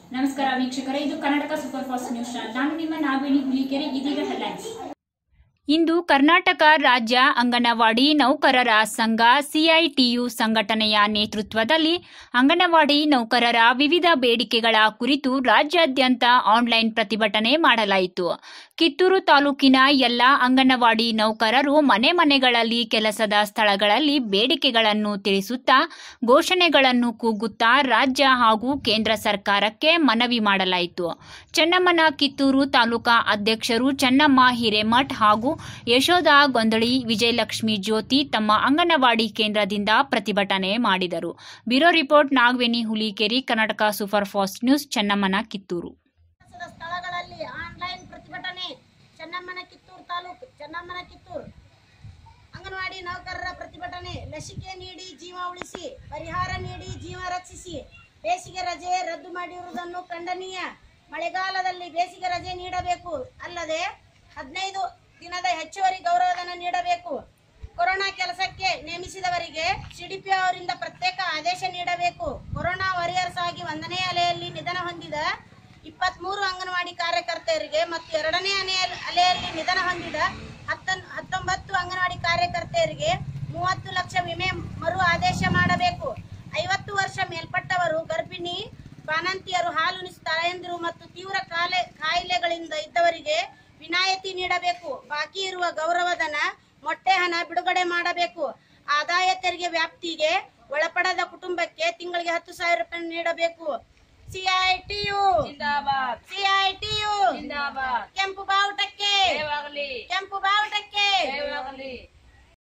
ನಮಸ್ಕಾರ ವೀಕ್ಷಕರೇ ಇದು Karnataka super fast news channel ನಾನು ನಿಮ್ಮ ನಾಗವೇಣಿ ಹುಲಿಕೆರೆ ಇದೀಗ ಹೆಡ್ಲೈನ್ಸ್ ಇಂದು ಕರ್ನಾಟಕ ರಾಜ್ಯ ಅಂಗನವಾಡಿ ನೌಕರರ ಸಂಘ ಸಿಐಟಿಯು ಸಂಘಟನೆಯ ನೇತೃತ್ವದಲ್ಲಿ ಅಂಗನವಾಡಿ ನೌಕರರ ವಿವಿಧ ಬೇಡಿಕೆಗಳ ಕುರಿತು ರಾಜ್ಯಾದ್ಯಂತ ಆನ್ಲೈನ್ ಪ್ರತಿಭಟನೆ ಮಾಡಲಾಯಿತು ಕಿತ್ತೂರು ತಾಲೂಕಿನ ಎಲ್ಲ ಅಂಗನವಾಡಿ ನೌಕರರು ಮನೆ ಮನೆಗಳಲ್ಲಿ ಕೆಲಸದ ಸ್ಥಳಗಳಲ್ಲಿ ಬೇಡಿಕೆಗಳನ್ನು ತಿಳಿಸುತ್ತಾ ಘೋಷಣೆಗಳನ್ನು ಕೂಗುತ್ತಾ ರಾಜ್ಯ ಹಾಗೂ ಕೇಂದ್ರ ಸರ್ಕಾರಕ್ಕೆ ಮನವಿ ಮಾಡಲಾಯಿತು ಚೆನ್ನಮ್ಮನ ಕಿತ್ತೂರು ತಾಲೂಕಾ ಅಧ್ಯಕ್ಷರು ಚೆನ್ನಮ್ಮ ಹಿರೇಮಠ್ ಹಾಗೂ ಯಶೋಧ ಗೊಂದಳಿ ವಿಜಯಲಕ್ಷ್ಮಿ ಜ್ಯೋತಿ ತಮ್ಮ ಅಂಗನವಾಡಿ ಕೇಂದ್ರದಿಂದ ಪ್ರತಿಭಟನೆ ಮಾಡಿದರು bureau report Nagaveni Hulikeri Karnataka super fast news ಚೆನ್ನಮ್ಮನ ಕಿತ್ತೂರು ಕೆಲಸದ ಸ್ಥಳಗಳಲ್ಲಿ ಆನ್ಲೈನ್ ಪ್ರತಿಭಟನೆ ಚೆನ್ನಮ್ಮನ ಕಿತ್ತೂರು ತಾಲೂಕು ಚೆನ್ನಮ್ಮನ ಕಿತ್ತೂರು ಅಂಗನವಾಡಿ ನೌಕರರ ಪ್ರತಿಭಟನೆ ಲಸಿಕೆ ನೀಡಿ ಜೀವ ಉಳಿಸಿ ಪರಿಹಾರ ನೀಡಿ ಜೀವ ರಕ್ಷಿಸಿ ಬೇಸಿಗೆ ರಜೆ ರದ್ದು ಮಾಡಿರುವುದನ್ನು ಖಂಡನೀಯ ಮಳೆಗಾಲದಲ್ಲಿ ಬೇಸಿಗೆ ರಜೆ ನೀಡಬೇಕು ಅಲ್ಲದೆ ಹದಿನೈದು ದಿನದ ಹೆಚ್ಚುವರಿ ಗೌರವಧನ ನೀಡಬೇಕು ಕೊರೋನಾ ಕೆಲಸಕ್ಕೆ ನೇಮಿಸಿದವರಿಗೆ ಸಿಡಿಪಿ ಅವರಿಂದ ಪ್ರತ್ಯೇಕ ಆದೇಶ ನೀಡಬೇಕು ಕೊರೋನಾ ವಾರಿಯರ್ಸ್ ಆಗಿ ಒಂದನೇ ಅಲೆಯಲ್ಲಿ ನಿಧನ ಹೊಂದಿದ ಇಪ್ಪತ್ಮೂರು ಅಂಗನವಾಡಿ ಕಾರ್ಯಕರ್ತೆಯರಿಗೆ ಮತ್ತು ಎರಡನೇ ಅಲೆಯ ಅಲೆಯಲ್ಲಿ ನಿಧನ ಹೊಂದಿದ ಹತ್ತನ್ ಹತ್ತೊಂಬತ್ತು ಅಂಗನವಾಡಿ ಕಾರ್ಯಕರ್ತೆಯರಿಗೆ ಮೂವತ್ತು ಲಕ್ಷ ವಿಮೆ ಮರು ಆದೇಶ ಮಾಡಬೇಕು ಐವತ್ತು ವರ್ಷ ಮೇಲ್ಪಟ್ಟವರು ಗರ್ಭಿಣಿ ಬಾಣಂತಿಯರು ಹಾಲುಣಿಸಿ ತಾಯಂದಿರು ಮತ್ತು ತೀವ್ರ ಕಾಲೆ ಕಾಯಿಲೆಗಳಿಂದ ಇದ್ದವರಿಗೆ ವಿನಾಯಿತಿ ನೀಡಬೇಕು ಬಾಕಿ ಇರುವ ಗೌರವಧನ ಮೊಟ್ಟೆ ಹಣ ಬಿಡುಗಡೆ ಮಾಡಬೇಕು ಆದಾಯ ತೆರಿಗೆ ವ್ಯಾಪ್ತಿಗೆ ಒಳಪಡದ ಕುಟುಂಬಕ್ಕೆ ತಿಂಗಳಿಗೆ ಹತ್ತು ಸಾವಿರ ರೂಪಾಯಿ ನೀಡಬೇಕು ಸಿಐಟಿಯು ಜಿಂದಾಬಾದ್ ಸಿಐಟಿಯು ಜಿಂದಾಬಾದ್ ಕೆಂಪು ಬಾವುಟಕ್ಕೆ ಜಯವಾಗಲಿ ಕೆಂಪು ಬಾವುಟಕ್ಕೆ ಜಯವಾಗಲಿ